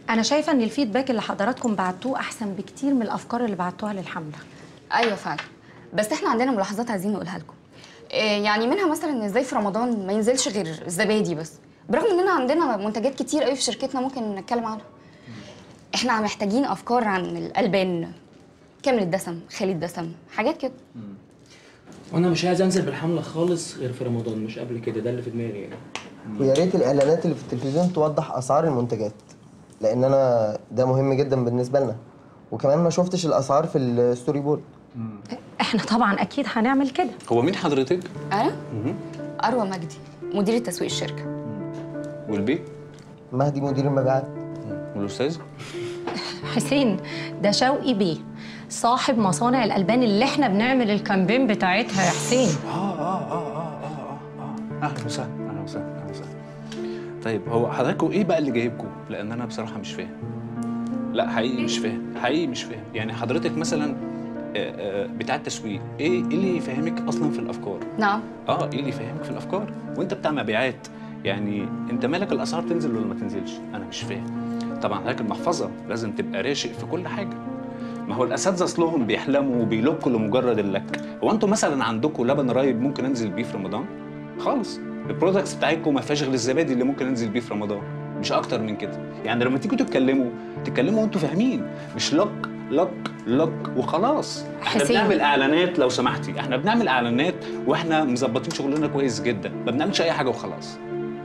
انا شايفه ان الفيدباك اللي حضراتكم بعتوه احسن بكتير من الافكار اللي بعتوها للحمله ايوه فعلا بس احنا عندنا ملاحظات عايزين نقولها لكم إيه يعني منها مثلا ان ازاي في رمضان ما ينزلش غير الزبادي بس برغم اننا عندنا منتجات كتير قوي في شركتنا ممكن نتكلم عنها احنا محتاجين افكار عن الالبان كامل الدسم خالي الدسم حاجات كده وانا مش عايز انزل بالحمله خالص غير في رمضان مش قبل كده ده اللي في دماغي يعني ويا ريت الاعلانات اللي في التلفزيون توضح اسعار المنتجات لان انا ده مهم جدا بالنسبه لنا وكمان ما شفتش الاسعار في الستوري بورد احنا طبعا اكيد هنعمل كده هو مين حضرتك؟ انا اروى مجدي مدير تسويق الشركه والبي؟ مهدي مدير المبيعات والاستاذ؟ حسين ده شوقي بيه صاحب مصانع الالبان اللي احنا بنعمل الكامبين بتاعتها يا حسين اه اه اه اه اه اه اهلا وسهلا اهلا وسهلا اهلا وسهلا طيب هو حضراتكم ايه بقى اللي جايبكم؟ لان انا بصراحه مش فاهم لا حقيقي مش فاهم حقيقي مش فاهم يعني حضرتك مثلا آه، آه، بتاع التسويق ايه إيه اللي يفهمك اصلا في الافكار؟ نعم اه ايه اللي يفهمك في الافكار؟ وانت بتاع مبيعات يعني انت مالك الاسعار تنزل ولا ما تنزلش؟ انا مش فاهم طبعا حضرتك المحفظه لازم تبقى راشق في كل حاجه ما هو الاساتذه اصلهم بيحلموا وبيلكوا لمجرد اللك هو انتوا مثلا عندكم لبن رايب ممكن انزل بيه في رمضان خالص البرودكتس بتاعتكم ما فيهاش غير الزبادي اللي ممكن انزل بيه في رمضان مش اكتر من كده يعني لما تيجوا تتكلموا تتكلموا وانتوا فاهمين مش لك لك لك وخلاص احنا حسين. بنعمل اعلانات لو سمحتي احنا بنعمل اعلانات واحنا مظبطين شغلنا كويس جدا ما بنعملش اي حاجه وخلاص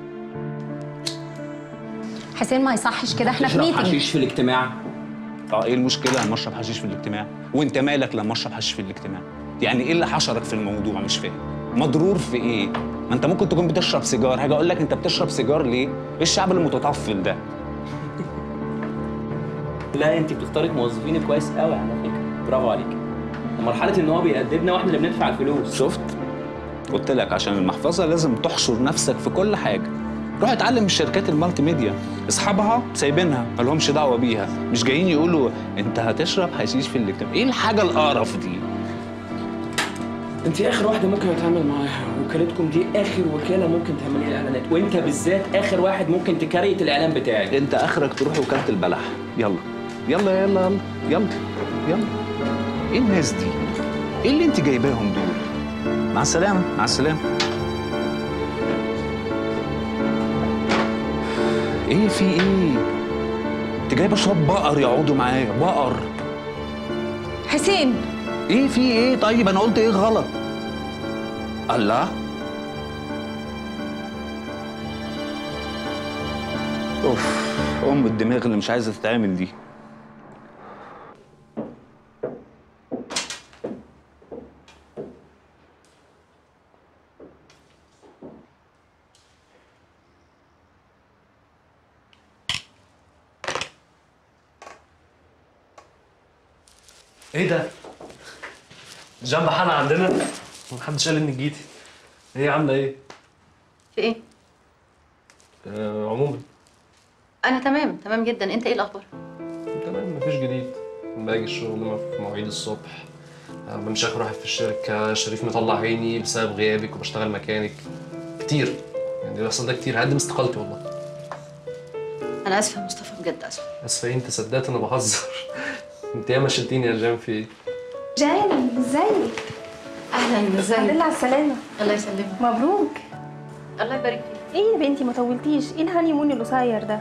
حسين ما يصحش كده احنا في تشرب ميتنج حشيش في الاجتماع اه ايه المشكله لما اشرب حشيش في الاجتماع وانت مالك لما اشرب حشيش في الاجتماع يعني ايه اللي حشرك في الموضوع مش فاهم مضرور في ايه ما انت ممكن تكون بتشرب سيجار هاجي اقول لك انت بتشرب سيجار ليه ايه الشعب المتطفل ده لا انت بتختاري موظفينك كويس قوي على فكره برافو عليك مرحله ان هو بيأدبنا واحنا اللي بندفع الفلوس شفت قلت لك عشان المحفظه لازم تحشر نفسك في كل حاجه روح اتعلم من الشركات المالتي ميديا اصحابها سايبينها ما لهمش دعوه بيها مش جايين يقولوا انت هتشرب حشيش في الاجتماع ايه الحاجه القرف دي انت اخر واحده ممكن اتعامل معاها وكالتكم دي اخر وكاله ممكن تعملي اعلانات وانت بالذات اخر واحد ممكن تكريت الاعلان بتاعك انت اخرك تروح وكاله البلح يلا يلا يلا يلا يلا يلا ايه الناس دي ايه اللي انت جايباهم دول مع السلامه مع السلامه ايه في ايه انت جايبه شويه بقر يقعدوا معايا بقر حسين ايه في ايه طيب انا قلت ايه غلط الله اوف ام الدماغ اللي مش عايزه تتعمل دي ايه ده؟ جنب حالة عندنا محدش قال انك جيتي ايه عاملة ايه؟ في ايه؟ آه عموما انا تمام تمام جدا انت ايه الاخبار؟ تمام مفيش جديد باجي الشغل في مواعيد الصبح آه، مش اخر واحد في الشركة شريف مطلع عيني بسبب غيابك وبشتغل مكانك كتير يعني اللي بيحصل ده كتير هقدم استقالتي والله انا اسفه يا مصطفى بجد اسفه اسفة إيه، انت صدقت انا بهزر انت ياما شلتيني يا جان في ايه؟ جان ازيك؟ اهلا ازيك الحمد لله على السلامة الله يسلمك مبروك الله يبارك فيك ايه يا بنتي ما طولتيش ايه الهاني مون القصير ده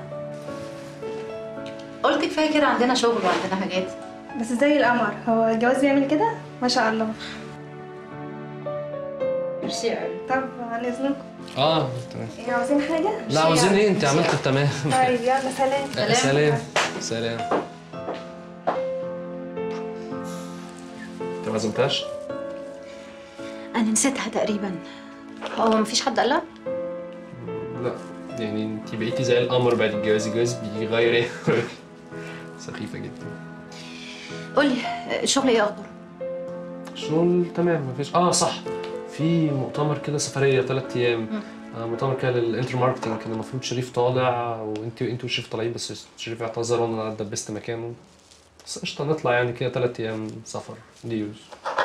قلت كفايه كده عندنا شغل وعندنا حاجات بس زي القمر هو الجواز بيعمل كده ما شاء الله ميرسي قوي طب عن اذنكم اه تمام ايه عاوزين حاجة؟ لا عاوزين ايه انت عملت التمام طيب يلا سلام آه، سلام سلام انت ما عزمتهاش؟ انا نسيتها تقريبا هو مفيش حد قال لها؟ لا يعني انت بقيتي زي القمر بعد الجواز الجواز بيغير ايه سخيفة جدا قولي الشغل ايه اخباره؟ الشغل تمام مفيش اه صح في مؤتمر كده سفرية ثلاث ايام آه مؤتمر كده للانتر ماركتنج كان المفروض شريف طالع وانت انت وشريف طالعين بس شريف اعتذر وانا دبست مكانه بس قشطة نطلع يعني كده ثلاث ايام سفر ديوز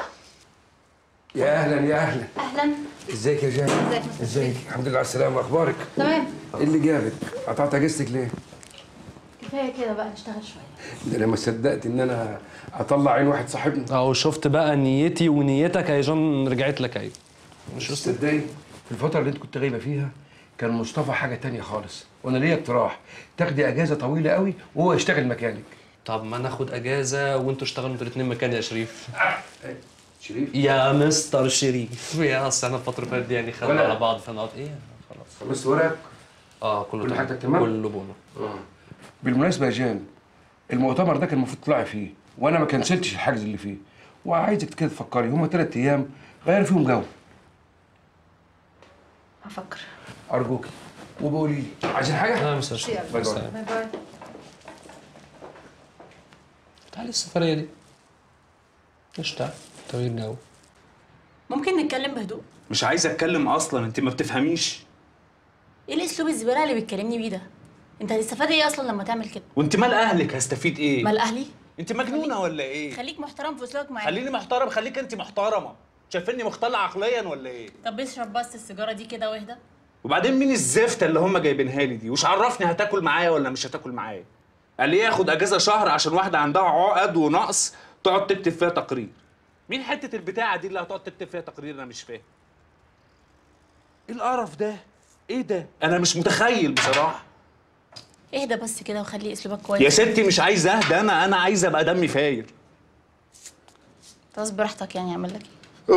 يا اهلا يا اهلا اهلا ازيك يا جان ازيك يا ازيك الحمد لله على السلامه اخبارك تمام ايه اللي جابك قطعت اجازتك ليه كفايه كده بقى نشتغل شويه ده انا ما صدقت ان انا اطلع عين واحد صاحبنا اهو شفت بقى نيتي ونيتك يا جون رجعت لك اهي مش تصدقي في الفتره اللي انت كنت غايبه فيها كان مصطفى حاجه تانية خالص وانا ليا اقتراح تاخدي اجازه طويله قوي وهو يشتغل مكانك طب ما ناخد اجازه وانتوا اشتغلوا انتوا الاثنين مكاني يا شريف شريف يا مستر شريف يا اصل احنا الفتره اللي فاتت دي يعني خدنا ولا- على بعض فنقعد ايه خلاص خلصت ورقك اه كله كل تمام. حاجتك تمام؟ كله بونو اه بالمناسبه يا جان المؤتمر ده كان المفروض تطلعي فيه وانا ما كنسلتش الحجز اللي فيه وعايزك كده تفكري هما ثلاث ايام غير فيهم جو هفكر ارجوكي وبقولي لي عايزين حاجه؟ لا مستر شريف باي باي باي باي تعالي السفريه دي ايش تعال تغيير جو ممكن نتكلم بهدوء مش عايز اتكلم اصلا انت ما بتفهميش ايه الاسلوب الزباله اللي بتكلمني بيه ده انت هتستفاد ايه اصلا لما تعمل كده وانت مال اهلك هستفيد ايه مال اهلي انت مجنونه ولا ايه خليك محترم في اسلوبك معايا خليني محترم خليك انت محترمه شايفني مختل عقليا ولا ايه طب اشرب بس السيجاره دي كده واهدى وبعدين مين الزفته اللي هم جايبينها لي دي وش عرفني هتاكل معايا ولا مش هتاكل معايا قال لي ياخد اجازه شهر عشان واحده عندها عقد ونقص تقعد تكتب فيها تقرير مين حته البتاعه دي اللي هتقعد تكتب فيها تقرير انا مش فاهم ايه القرف ده ايه ده انا مش متخيل بصراحه اهدى بس كده وخلي اسلوبك كويس يا ستي مش عايز اهدى انا انا عايز ابقى دمي فاير طز براحتك يعني اعمل لك ايه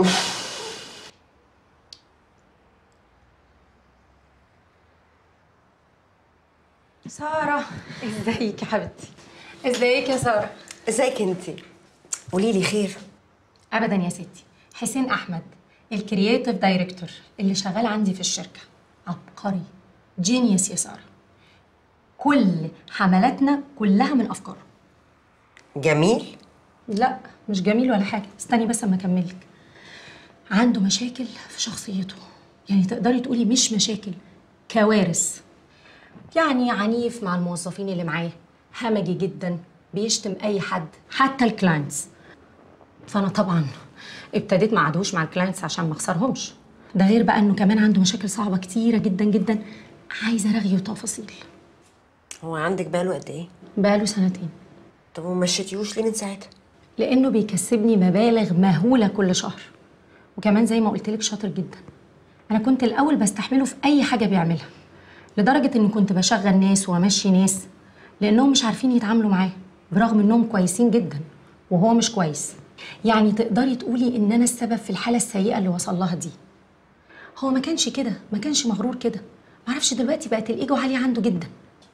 سارة ازيك يا حبيبتي ازيك يا سارة ازيك انت قولي لي خير ابدا يا ستي حسين احمد الكرييتيف دايركتور اللي شغال عندي في الشركة عبقري جينيوس يا سارة كل حملاتنا كلها من افكاره جميل لا مش جميل ولا حاجة استني بس اما اكملك عنده مشاكل في شخصيته يعني تقدري تقولي مش مشاكل كوارث يعني عنيف مع الموظفين اللي معاه همجي جدا بيشتم اي حد حتى الكلاينتس فانا طبعا ابتديت ما عادوش مع الكلاينتس عشان ما اخسرهمش ده غير بقى انه كمان عنده مشاكل صعبه كتيره جدا جدا عايزه رغي وتفاصيل هو عندك باله قد ايه بقاله سنتين طب وما مشيتيهوش ليه من ساعتها لانه بيكسبني مبالغ مهوله كل شهر وكمان زي ما قلت لك شاطر جدا انا كنت الاول بستحمله في اي حاجه بيعملها لدرجه اني كنت بشغل ناس وامشي ناس لانهم مش عارفين يتعاملوا معاه برغم انهم كويسين جدا وهو مش كويس يعني تقدري تقولي ان انا السبب في الحاله السيئه اللي وصل لها دي هو ما كانش كده ما كانش مغرور كده معرفش دلوقتي بقت الايجو عاليه عنده جدا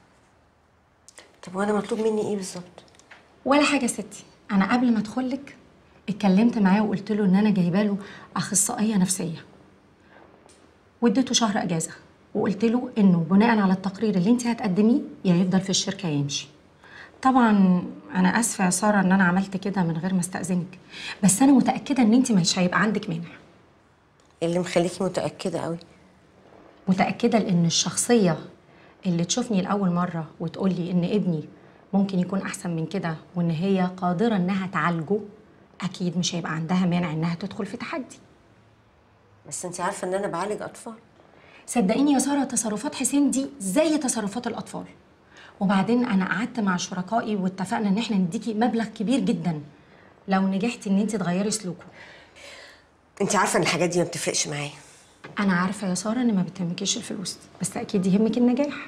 طب وانا مطلوب مني ايه بالظبط ولا حاجه يا ستي انا قبل ما ادخل لك اتكلمت معاه وقلت له ان انا جايبه له اخصائيه نفسيه واديته شهر اجازه وقلت له انه بناء على التقرير اللي انت هتقدميه يا يفضل في الشركه يا يمشي طبعا انا اسفه يا ساره ان انا عملت كده من غير ما استاذنك بس انا متاكده ان انت مش هيبقى عندك مانع اللي مخليكي متاكده قوي متاكده لان الشخصيه اللي تشوفني لاول مره وتقول لي ان ابني ممكن يكون احسن من كده وان هي قادره انها تعالجه اكيد مش هيبقى عندها مانع انها تدخل في تحدي بس انت عارفه ان انا بعالج اطفال صدقيني يا ساره تصرفات حسين دي زي تصرفات الاطفال وبعدين انا قعدت مع شركائي واتفقنا ان احنا نديكي مبلغ كبير جدا لو نجحتي ان انت تغيري سلوكه انت عارفه ان الحاجات دي ما بتفرقش معايا انا عارفه يا ساره ان ما بتهمكيش الفلوس بس اكيد يهمك النجاح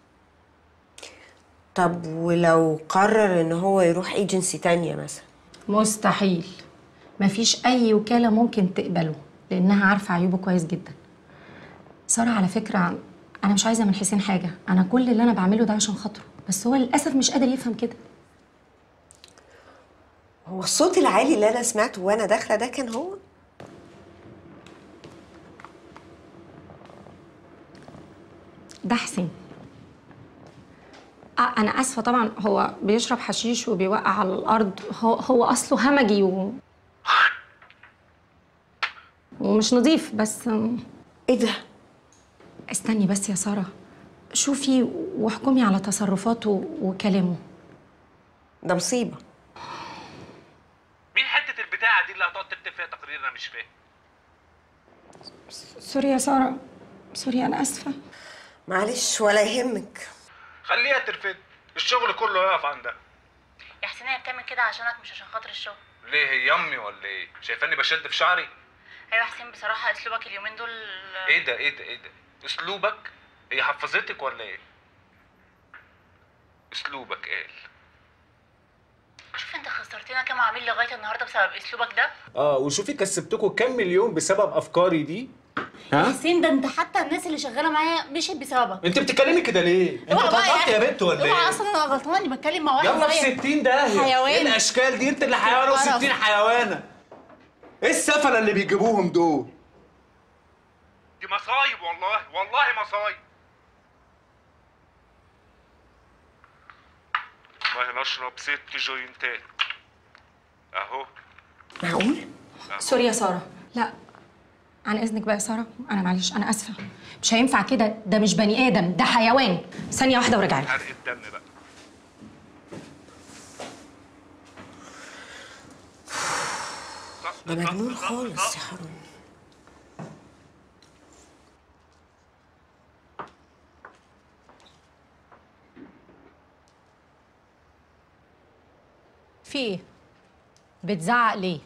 طب ولو قرر ان هو يروح ايجنسي تانية مثلا مستحيل مفيش اي وكاله ممكن تقبله لانها عارفه عيوبه كويس جدا ساره على فكره انا مش عايزه من حسين حاجه انا كل اللي انا بعمله ده عشان خاطره بس هو للاسف مش قادر يفهم كده هو الصوت العالي اللي انا سمعته وانا داخله ده كان هو ده حسين آه انا اسفه طبعا هو بيشرب حشيش وبيوقع على الارض هو هو اصله همجي و... ومش نظيف بس ايه ده استني بس يا ساره شوفي واحكمي على تصرفاته وكلامه ده مصيبه مين حته البتاعه دي اللي هتقعد تكتب فيها تقرير انا مش فاهم سوري يا ساره سوري انا اسفه معلش ولا يهمك خليها ترفد الشغل كله يقف عندها يا حسين هي بتعمل كده عشانك مش عشان خاطر الشغل ليه هي امي ولا ايه شايفاني بشد في شعري ايوه يا حسين بصراحه اسلوبك اليومين دول ايه ده ايه ده ايه ده اسلوبك هي حفظتك ولا ايه اسلوبك قال شوف انت خسرتنا كام عميل لغايه النهارده بسبب اسلوبك ده اه وشوفي كسبتكم كام مليون بسبب افكاري دي ها حسين ده انت حتى الناس اللي شغاله معايا مشيت بسببك انت بتتكلمي كده ليه انت اوعى بقى اتهربتي يا بنت ولا اوعى ايه اصلا انا غلطانه اني بتكلم مع واحد يلا في زيك. 60 داهيه حيوان ايه الاشكال دي انت اللي حيوانه قرف. و60 حيوانه ايه السفله اللي بيجيبوهم دول دي مصايب والله والله مصايب والله نشرب ست جوينتات اهو معقول؟ سوري يا ساره لا عن اذنك بقى يا ساره انا معلش انا اسفه مش هينفع كده ده مش بني ادم ده حيوان ثانيه واحده وراجعي لك. حرق الدم بقى ده مجنون خالص يا حرام في ايه بتزعق ليه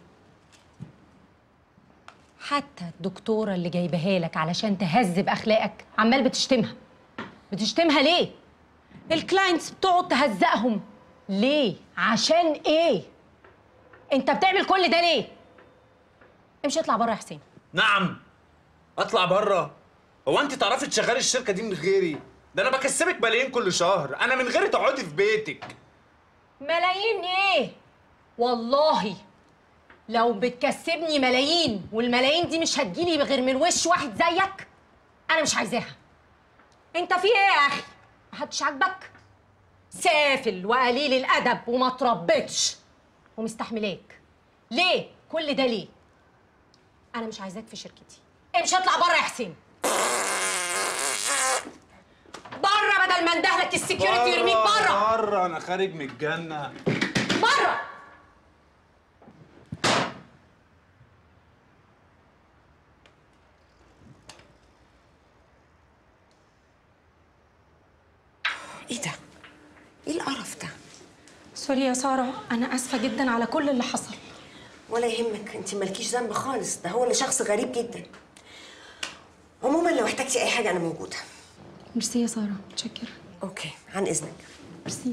حتى الدكتوره اللي جايباها لك علشان تهذب اخلاقك عمال بتشتمها بتشتمها ليه الكلاينتس بتقعد تهزقهم ليه عشان ايه انت بتعمل كل ده ليه امشي اطلع بره يا حسين نعم اطلع بره هو انت تعرفي تشغلي الشركه دي من غيري ده انا بكسبك ملايين كل شهر انا من غيري تقعدي في بيتك ملايين ايه والله لو بتكسبني ملايين والملايين دي مش هتجيلي غير من وش واحد زيك انا مش عايزاها انت في ايه يا اخي محدش عاجبك سافل وقليل الادب وما تربتش ومستحملاك ليه كل ده ليه انا مش عايزاك في شركتي امشي اطلع بره يا حسين بره بدل ما اندهلك السكيورتي يرميك بره بره انا خارج من الجنه بره ايه ده؟ ايه القرف ده؟ سوري يا ساره انا اسفه جدا على كل اللي حصل ولا يهمك انت مالكيش ذنب خالص ده هو اللي شخص غريب جدا عموما لو احتجتي اي حاجه انا موجوده ميرسي يا ساره متشكره اوكي عن اذنك ميرسي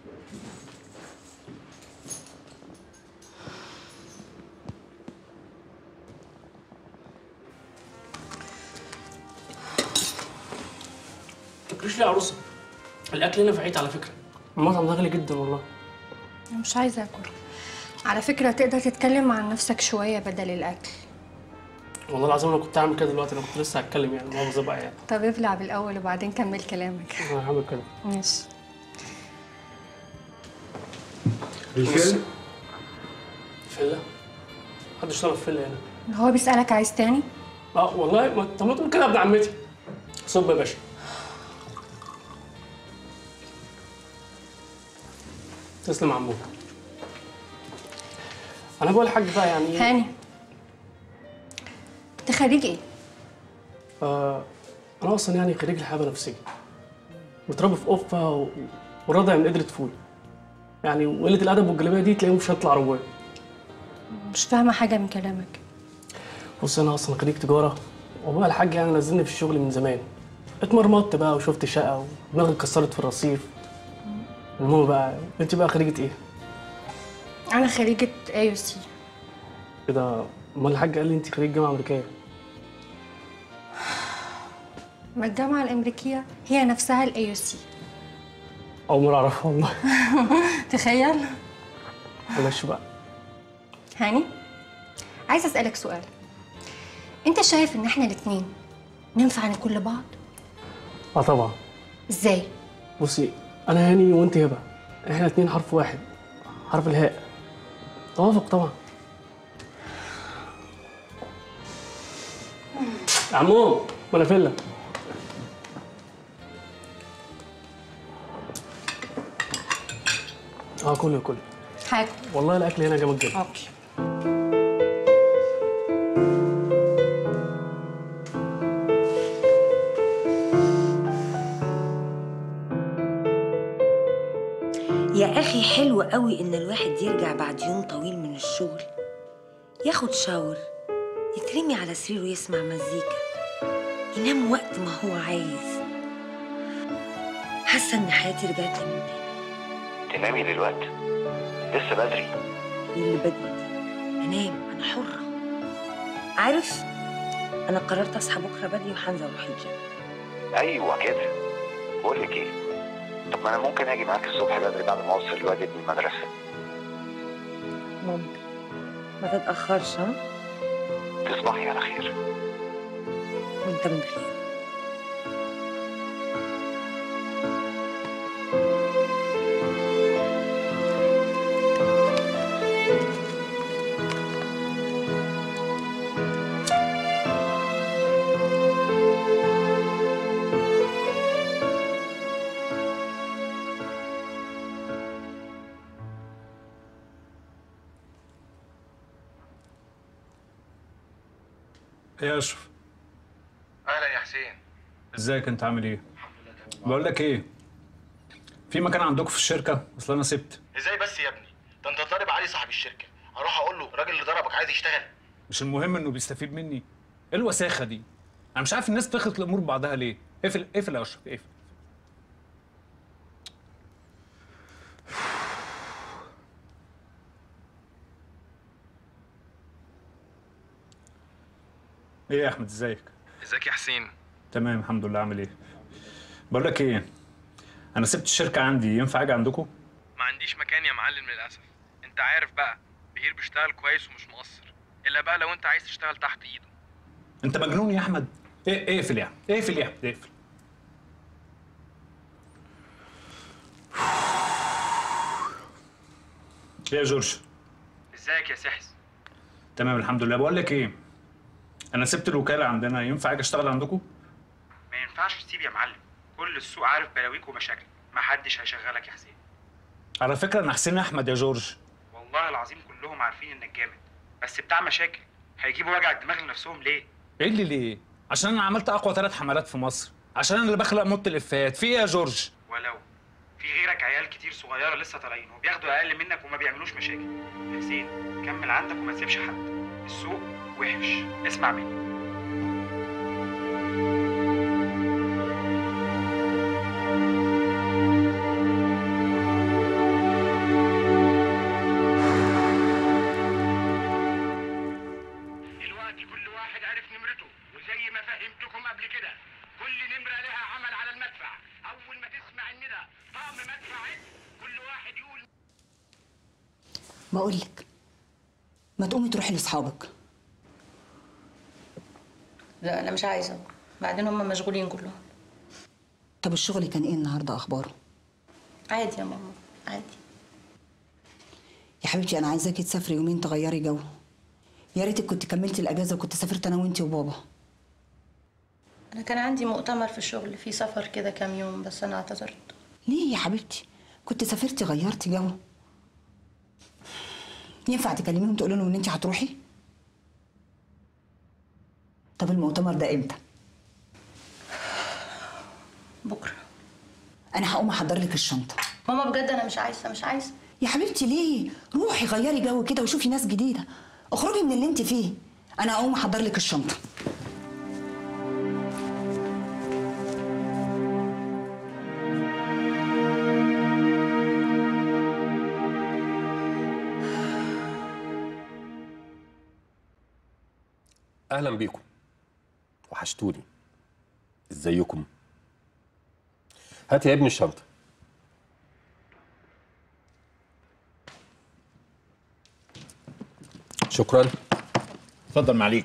تاكليش ليه يا عروسه الاكل هنا في عيد على فكره المطعم ده غالي جدا والله أنا مش عايزة آكل على فكرة تقدر تتكلم عن نفسك شوية بدل الأكل والله العظيم انا كنت هعمل كده دلوقتي انا كنت لسه هتكلم يعني مؤاخذه بقى يعني طب ابلع بالأول وبعدين كمل كلامك انا هعمل كده ماشي ريفيل فيلا محدش طلب فيلا هنا هو بيسألك عايز تاني اه والله ما طب ما تقول كده يا ابن عمتي صب يا باشا تسلم يا عمو انا بقول الحاج بقى يعني هاني انت خريج ايه؟ آه انا اصلا يعني خريج الحياه النفسيه متربي في قفه و... وراضع من قدره فول يعني وقله الادب والجلابيه دي تلاقيهم مش هيطلع رواد مش فاهمة حاجة من كلامك بص انا اصلا خريج تجاره وابويا الحاج يعني نزلني في الشغل من زمان اتمرمطت بقى وشفت شقه ودماغي اتكسرت في الرصيف المهم بقى انت بقى خريجه ايه؟ أنا خريجة اي سي كده امال الحاج قال لي انت خريج جامعه امريكيه ما الجامعة الأمريكية هي نفسها الاي سي اول مره اعرفها والله تخيل معلش بقى هاني عايزة أسألك سؤال أنت شايف إن إحنا الاتنين ننفع نكون لبعض؟ اه طبعا إزاي؟ بصي انا هاني وانت هبه احنا اتنين حرف واحد حرف الهاء توافق طبعا يا عمو ما انا فيلا اه كله كله حاجة والله الاكل هنا جامد جدا أوكي يا اخي حلو قوي ان الواحد يرجع بعد يوم طويل من الشغل ياخد شاور يترمي على سريره ويسمع مزيكا ينام وقت ما هو عايز حاسه ان حياتي رجعت لي من تاني تنامي دلوقتي لسه بدري إيه اللي بدري دي انام انا حره عارف انا قررت اصحى بكره بدري وهنزل اروح الجيم ايوه كده بقول لك ايه طب ما انا ممكن اجي معاك الصبح بدري بعد ما اوصل الواد ابني المدرسه ممكن ما تتاخرش ها تصبحي على خير وانت من خير ايه يا اشرف اهلا يا حسين ازيك انت عامل ايه بقول لك ايه في مكان عندكم في الشركه اصل انا سبت ازاي بس يا ابني ده انت طالب علي صاحب الشركه اروح اقول له الراجل اللي ضربك عايز يشتغل مش المهم انه بيستفيد مني ايه الوساخه دي انا مش عارف الناس بتخلط الامور ببعضها ليه اقفل اقفل يا اشرف اقفل ايه يا احمد ازيك ازيك يا حسين تمام الحمد لله عامل ايه بقول لك ايه انا سبت الشركه عندي ينفع اجي عندكم ما عنديش مكان يا معلم للاسف انت عارف بقى بهير بيشتغل كويس ومش مقصر الا بقى لو انت عايز تشتغل تحت ايده انت مجنون يا احمد ايه اقفل يا احمد اقفل يا احمد اقفل ايه يا جورج ازيك يا سحس تمام الحمد لله بقول لك ايه انا سبت الوكاله عندنا ينفع اجي اشتغل عندكم ما ينفعش تسيب يا معلم كل السوق عارف بلاويك ومشاكلك محدش هيشغلك يا حسين على فكره انا حسين احمد يا جورج والله العظيم كلهم عارفين انك جامد بس بتاع مشاكل هيجيبوا وجع الدماغ لنفسهم ليه ايه اللي ليه عشان انا عملت اقوى ثلاث حملات في مصر عشان انا اللي بخلق موت الافات في ايه يا جورج ولو في غيرك عيال كتير صغيره لسه طالعين وبياخدوا اقل منك وما بيعملوش مشاكل يا حسين كمل عندك وما تسيبش حد السوق وحش اسمع مني دلوقتي كل واحد عرف نمرته وزي ما فهمتكم قبل كده كل نمره لها عمل على المدفع اول ما تسمع الندى طقم مدفع عد كل واحد يقول بقول لك ما تقومي تروحي لاصحابك لا انا مش عايزه بعدين هم مشغولين كلهم طب الشغل كان ايه النهارده اخباره عادي يا ماما عادي يا حبيبتي انا عايزاكي تسافري يومين تغيري جو يا ريتك كنت كملتي الاجازه وكنت سافرت انا وانتي وبابا انا كان عندي مؤتمر في الشغل في سفر كده كام يوم بس انا اعتذرت ليه يا حبيبتي كنت سافرتي غيرتي جو ينفع تكلميهم تقولي لهم ان انت هتروحي طب المؤتمر ده امتى بكره انا هقوم احضر لك الشنطه ماما بجد انا مش عايزه مش عايزه يا حبيبتي ليه روحي غيري جو كده وشوفي ناس جديده اخرجي من اللي انت فيه انا هقوم احضر لك الشنطه اهلا بيكم وحشتوني ازيكم هات يا ابني الشنطه شكرا اتفضل معليك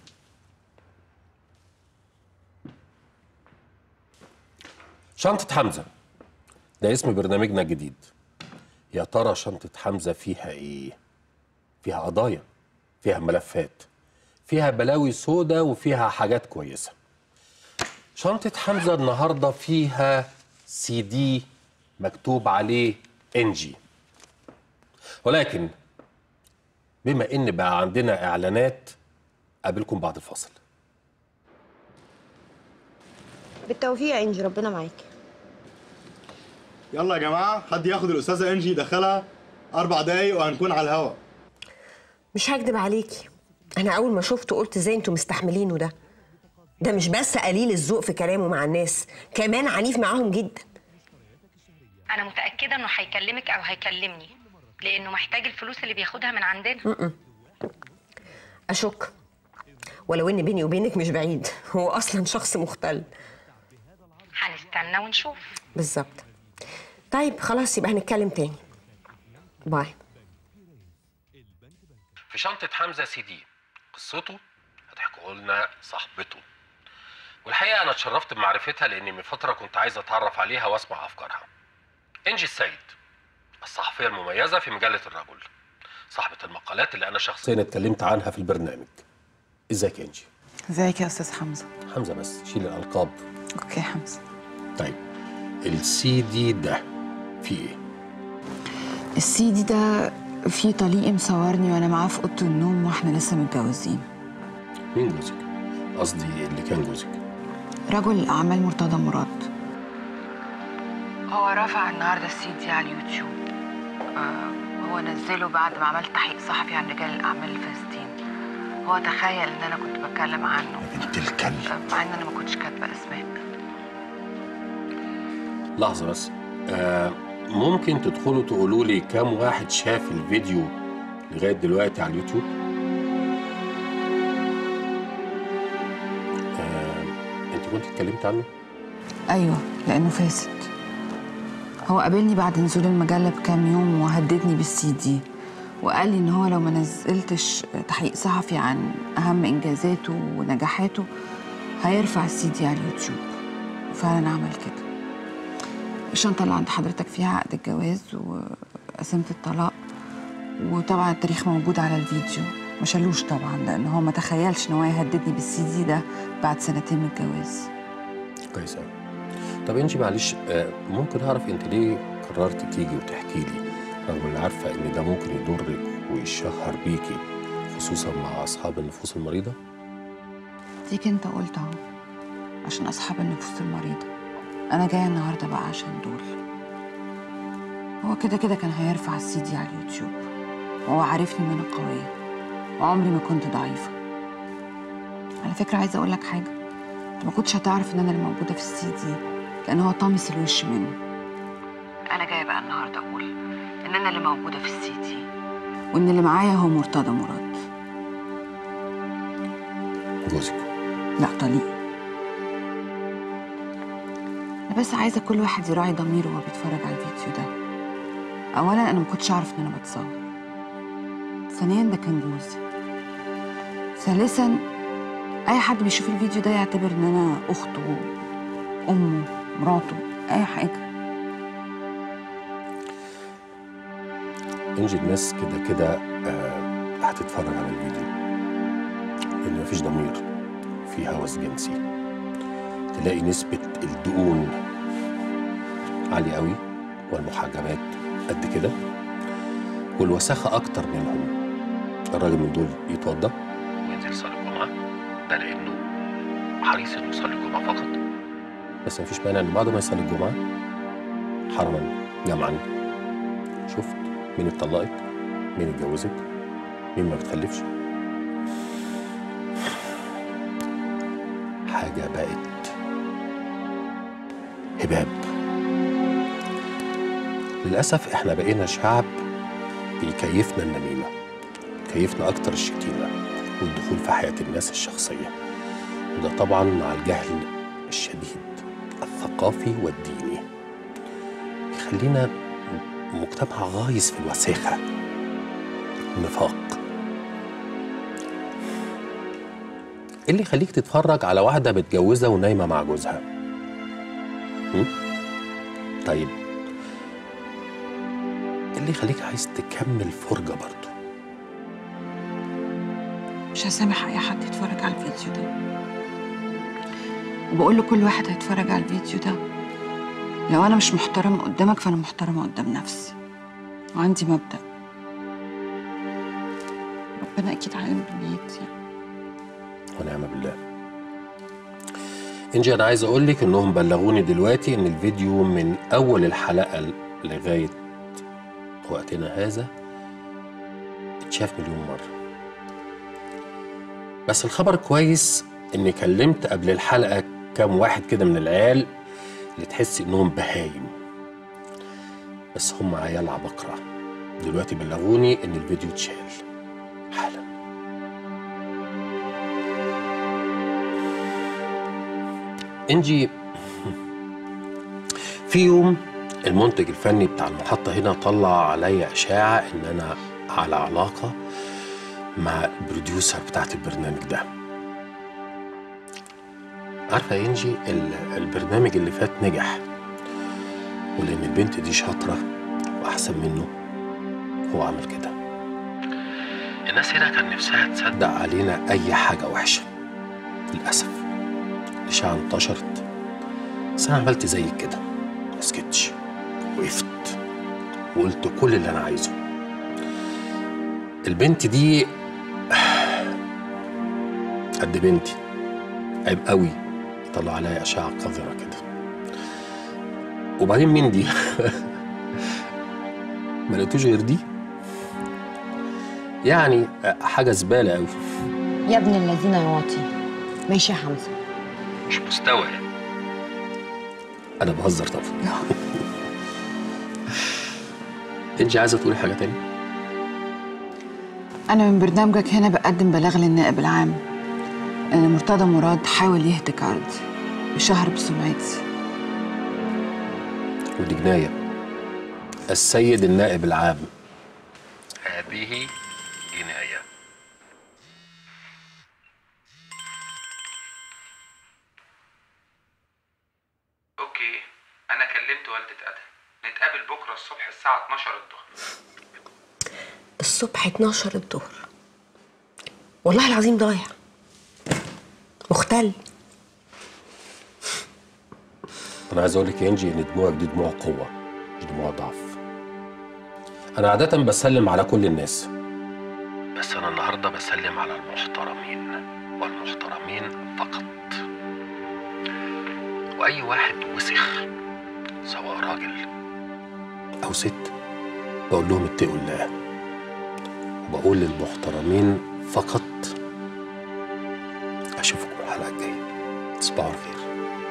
شنطة حمزة ده اسم برنامجنا الجديد يا ترى شنطة حمزة فيها ايه؟ فيها قضايا فيها ملفات فيها بلاوي سودا وفيها حاجات كويسة شنطة حمزة النهاردة فيها سي دي مكتوب عليه انجي ولكن بما ان بقى عندنا اعلانات قابلكم بعد الفاصل بالتوفيق يا انجي ربنا معاكي يلا يا جماعه حد ياخد الاستاذه انجي يدخلها اربع دقايق وهنكون على الهوا مش هكدب عليكي انا اول ما شفته قلت ازاي انتوا مستحملينه ده ده مش بس قليل الذوق في كلامه مع الناس كمان عنيف معاهم جدا انا متاكده انه هيكلمك او هيكلمني لانه محتاج الفلوس اللي بياخدها من عندنا م-م. اشك ولو ان بيني وبينك مش بعيد هو اصلا شخص مختل هنستنى ونشوف بالظبط طيب خلاص يبقى هنتكلم تاني باي في شنطة حمزة سي دي قصته هتحكوا لنا صاحبته والحقيقة أنا اتشرفت بمعرفتها لأني من فترة كنت عايز أتعرف عليها وأسمع أفكارها إنجي السيد الصحفية المميزة في مجلة الرجل صاحبة المقالات اللي أنا شخصيا اتكلمت عنها في البرنامج ازيك يا إنجي؟ ازيك يا استاذ حمزه حمزة بس شيل الألقاب اوكي حمزه طيب السي دي ده فيه إيه؟ السي دي ده في طليقي مصورني وانا معاه في اوضه النوم واحنا لسه متجوزين مين جوزك؟ قصدي اللي كان جوزك رجل الاعمال مرتضى مراد هو رفع النهارده السي دي على اليوتيوب آه هو نزله بعد ما عملت تحقيق صحفي عن رجال الاعمال الفاسدين هو تخيل ان انا كنت بتكلم عنه بنت الكلب مع ان انا ما كنتش كاتبه اسماء لحظة بس آه ممكن تدخلوا تقولوا لي كام واحد شاف الفيديو لغاية دلوقتي على اليوتيوب؟ آه انت كنت اتكلمت عنه؟ ايوه لانه فاسد هو قابلني بعد نزول المجله بكام يوم وهددني بالسي دي وقال لي ان هو لو ما نزلتش تحقيق صحفي عن اهم انجازاته ونجاحاته هيرفع السي دي على اليوتيوب وفعلا عمل كده الشنطه اللي عند حضرتك فيها عقد الجواز وقسيمه الطلاق وطبعا التاريخ موجود على الفيديو ما شالوش طبعا لان هو ما تخيلش ان هو يهددني بالسي دي ده بعد سنتين من الجواز كويس أوي. طب انجي معلش آه ممكن اعرف انت ليه قررت تيجي وتحكي لي رغم اني عارفه ان ده ممكن يضرك ويشهر بيكي خصوصا مع اصحاب النفوس المريضه؟ ديك انت قلت اهو عشان اصحاب النفوس المريضه انا جايه النهارده بقى عشان دول هو كده كده كان هيرفع السي دي على اليوتيوب وهو عارفني ان انا قويه وعمري ما كنت ضعيفه على فكره عايزه اقول لك حاجه انت ما كنتش هتعرف ان انا اللي موجوده في السي دي لان هو طامس الوش منه انا جايه بقى النهارده اقول ان انا اللي موجوده في السي دي وان اللي معايا هو مرتضى مراد جوزك لا طليقي انا بس عايزه كل واحد يراعي ضميره وهو بيتفرج على الفيديو ده اولا انا ما كنتش اعرف ان انا بتصور ثانيا ده كان جوزي ثالثا اي حد بيشوف الفيديو ده يعتبر ان انا اخته امه مراته اي حاجه انجي الناس كده كده آه هتتفرج على الفيديو لان مفيش ضمير في هوس جنسي تلاقي نسبة الدقون عالية قوي والمحجبات قد كده والوساخة أكتر منهم الراجل من دول يتوضى وينزل يصلي الجمعة ده لأنه حريص إنه يصلي الجمعة فقط بس مفيش مانع إن بعد ما يصلي الجمعة حرما جمعا شفت مين اتطلقت مين اتجوزت مين ما بتخلفش حاجة بقت هباب للأسف احنا بقينا شعب بيكيفنا النميمة كيفنا أكتر الشتيمة والدخول في حياة الناس الشخصية وده طبعا مع الجهل الشديد الثقافي والديني يخلينا مجتمع غايص في الوساخة والنفاق ايه اللي يخليك تتفرج على واحدة متجوزة ونايمة مع جوزها؟ هم؟ طيب ايه اللي يخليك عايز تكمل فرجة برضه؟ مش هسامح اي حد يتفرج على الفيديو ده وبقول لكل واحد هيتفرج على الفيديو ده لو انا مش محترمه قدامك فانا محترمه قدام نفسي وعندي مبدا ربنا اكيد عالم بالنيات يعني ونعم بالله انجي انا عايز اقول لك انهم بلغوني دلوقتي ان الفيديو من اول الحلقه لغايه وقتنا هذا اتشاف مليون مره بس الخبر كويس اني كلمت قبل الحلقه كام واحد كده من العيال اللي تحس انهم بهايم بس هم عيال عبقرة دلوقتي بلغوني ان الفيديو اتشال حالا انجي في يوم المنتج الفني بتاع المحطة هنا طلع عليا إشاعة إن أنا على علاقة مع البروديوسر بتاعت البرنامج ده عارفة يا إنجي ال- البرنامج اللي فات نجح ولأن البنت دي شاطرة وأحسن منه هو عمل كده الناس هنا كان نفسها تصدق علينا أي حاجة وحشة للأسف الإشاعة انتشرت بس أنا عملت زيك كده ما سكتش وقفت وقلت كل اللي أنا عايزه البنت دي قد بنتي عيب قوي طلع عليا أشعة قذرة كده وبعدين مين دي؟ ما لقيتوش غير دي؟ يعني حاجة زبالة قوي يا ابن الذين يواطي ماشي يا حمزه مش مستوى أنا بهزر طبعا انت عايزة تقولي حاجة تاني؟ أنا من برنامجك هنا بقدم بلاغ للنائب العام إن مرتضى مراد حاول يهتك أرضي وشهر بسمعتي ودي جناية السيد النائب العام هذه جناية اوكي انا كلمت والدة ادهم نتقابل بكره الصبح الساعه 12 الظهر الصبح 12 الظهر والله العظيم ضايع مختل أنا عايز أقول لك يا إنجي إن دموعك دي دموع قوة مش دموع ضعف أنا عادة بسلم على كل الناس بس أنا النهاردة بسلم على المحترمين والمحترمين فقط وأي واحد وسخ سواء راجل أو ست بقول لهم اتقوا الله وبقول للمحترمين فقط أشوفكم الحلقة الجاية تصبحوا على خير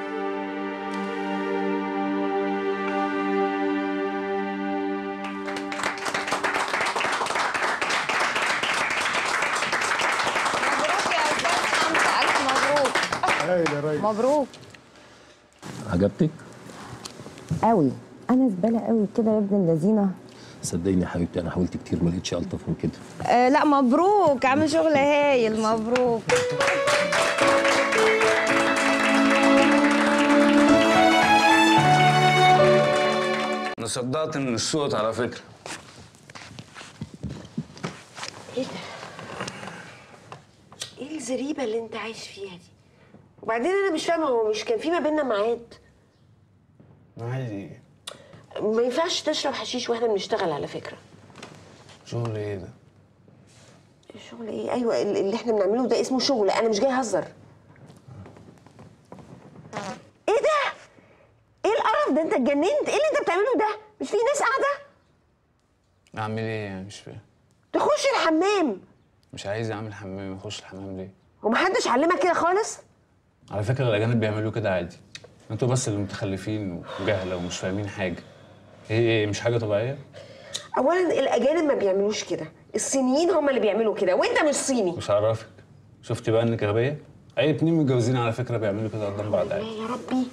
مبروك مبروك عجبتك؟ قوي انا زباله قوي كده يا ابن الذين صدقيني يا حبيبتي انا حاولت كتير ما لقيتش الطف من كده آه لا مبروك عامل شغل هايل مبروك انا صدقت من الصوت على فكره ايه ده؟ ايه الزريبه اللي انت عايش فيها دي؟ وبعدين انا مش فاهمه هو مش كان في ما بيننا ميعاد عادي ما ينفعش تشرب حشيش واحنا بنشتغل على فكره شغل ايه ده الشغل ايه ايوه ال- اللي احنا بنعمله ده اسمه شغل انا مش جاي اهزر ايه ده ايه القرف ده انت اتجننت ايه اللي انت بتعمله ده مش في ناس قاعده اعمل ايه يعني مش فاهم تخش الحمام مش عايز اعمل حمام اخش الحمام ليه ومحدش علمك كده خالص على فكره الاجانب بيعملوا كده عادي انتوا بس اللي متخلفين وجهله ومش فاهمين حاجه ايه ايه مش حاجه طبيعيه اولا الاجانب ما بيعملوش كده الصينيين هم اللي بيعملوا كده وانت مش صيني مش عرفك شفتي بقى انك غبيه اي اتنين متجوزين على فكره بيعملوا كده قدام بعض عادي يا ربي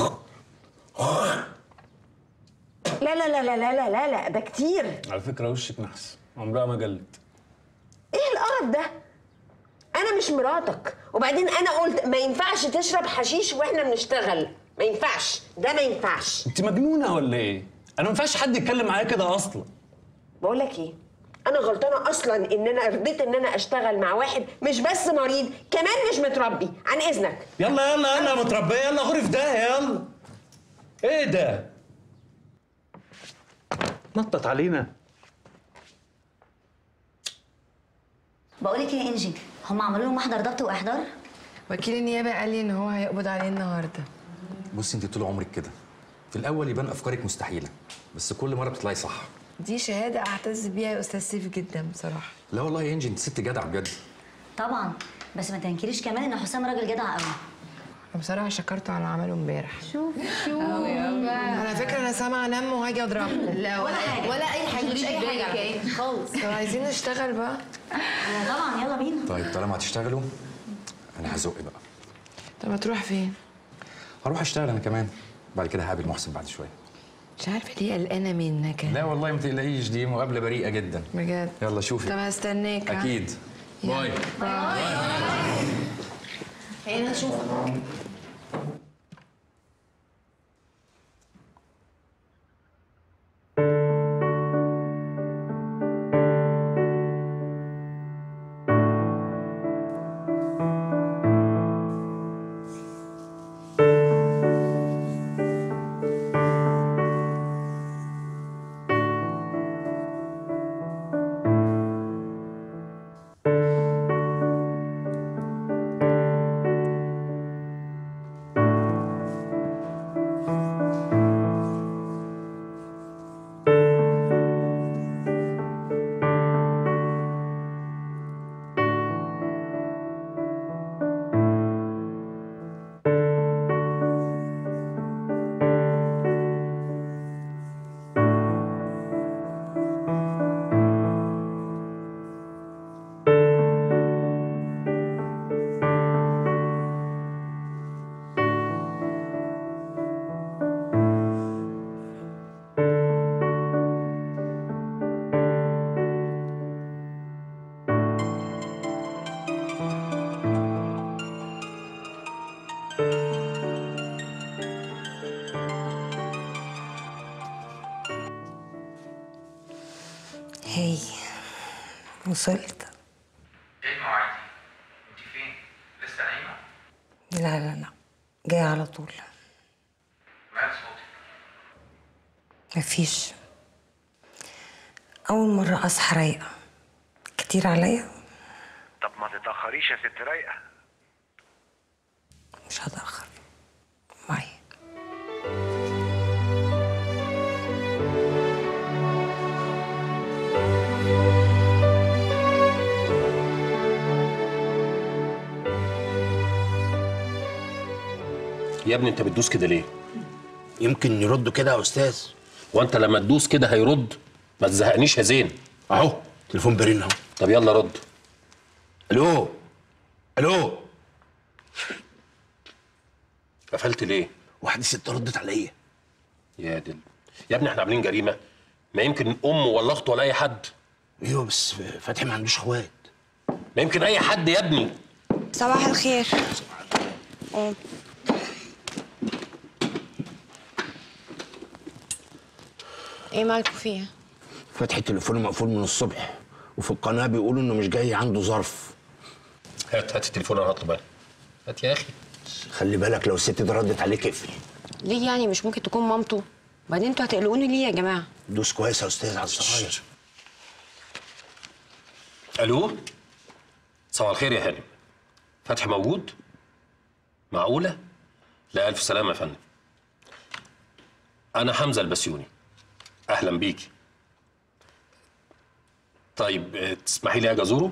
لا لا لا لا لا لا لا لا ده كتير على فكره وشك نحس عمرها ما جلت ايه القرف ده انا مش مراتك وبعدين انا قلت ما ينفعش تشرب حشيش واحنا بنشتغل ما ينفعش ده ما ينفعش انت مجنونه ولا ايه انا ما ينفعش حد يتكلم معايا كده اصلا بقول لك ايه انا غلطانه اصلا ان انا رضيت ان انا اشتغل مع واحد مش بس مريض كمان مش متربي عن اذنك يلا يلا يلا يا متربيه يلا غرف ده يلا ايه ده نطت علينا بقولك ايه يا انجي هم عملوا له محضر ضبط واحضار وكيل النيابه قال لي ان هو هيقبض عليه النهارده بصي انت طول عمرك كده في الاول يبان افكارك مستحيله بس كل مره بتطلعي صح دي شهاده اعتز بيها يا استاذ سيف جدا بصراحه لا والله يا انجي انت ست جدع بجد طبعا بس ما تنكريش كمان ان حسام راجل جدع قوي انا بصراحه شكرته على عمله امبارح شوف شوف على فكره انا سامعه نم وهاجي اضربه لا ولا حاجه ولا اي حاجه مش اي حاجه على فكرة. خالص طب عايزين نشتغل بقى طبعا يلا بينا طيب طالما هتشتغلوا انا هزق بقى طب هتروح فين هروح اشتغل انا كمان بعد كده هقابل محسن بعد شويه مش عارفه ليه قلقانه منك لا والله ما تقلقيش دي مقابله بريئه جدا بجد يلا شوفي طب هستناك ها؟ اكيد باي هنا اشوفك هي وصلت ايه المواعيد دي؟ انت فين؟ لسه نايمة؟ لا لا لا جاي على طول مال صوتك؟ مفيش أول مرة أصحى رايقة كتير عليا طب ما تتأخريش يا ست رايقة مش هتأخر يا ابني انت بتدوس كده ليه؟ يمكن يردوا كده يا استاذ وانت لما تدوس كده هيرد ما تزهقنيش يا زين اهو تليفون بيرن اهو طب يلا رد الو الو قفلت ليه؟ واحدة ست ردت عليا يا دل يا ابني احنا عاملين جريمه ما يمكن ام ولا اخت ولا اي حد ايوه بس فتحي ما عندوش اخوات ما يمكن اي حد يا ابني صباح الخير قوم ايه مالكوا فيها؟ فتحي تليفونه مقفول من الصبح وفي القناة بيقولوا انه مش جاي عنده ظرف هات هات التليفون انا هطلب انا هات يا اخي خلي بالك لو الست دي ردت عليك اقفل ليه يعني مش ممكن تكون مامته؟ بعدين انتوا هتقلقوني ليه يا جماعه؟ دوس كويس يا استاذ على الصغير الو صباح الخير يا هانم فتحي موجود معقوله لا الف سلامه يا فندم انا حمزه البسيوني اهلا بيكي طيب آه، تسمحي لي اجي ازوره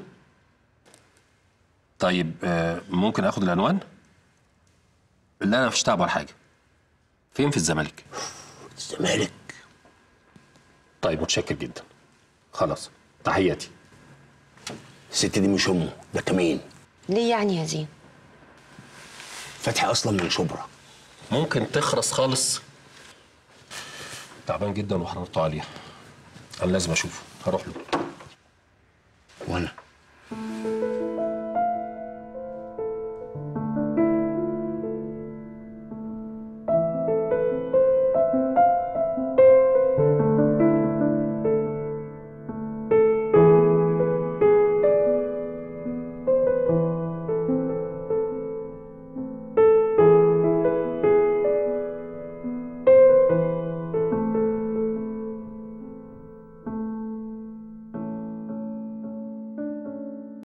طيب آه، ممكن اخد العنوان لا انا مفيش تعب ولا حاجه فين في الزمالك الزمالك طيب متشكر جدا خلاص تحياتي الست دي مش امه ده كمين ليه يعني يا زين؟ فتحي اصلا من شبرا ممكن تخرس خالص تعبان جدا وحرارته عاليه انا لازم اشوفه هروح له وانا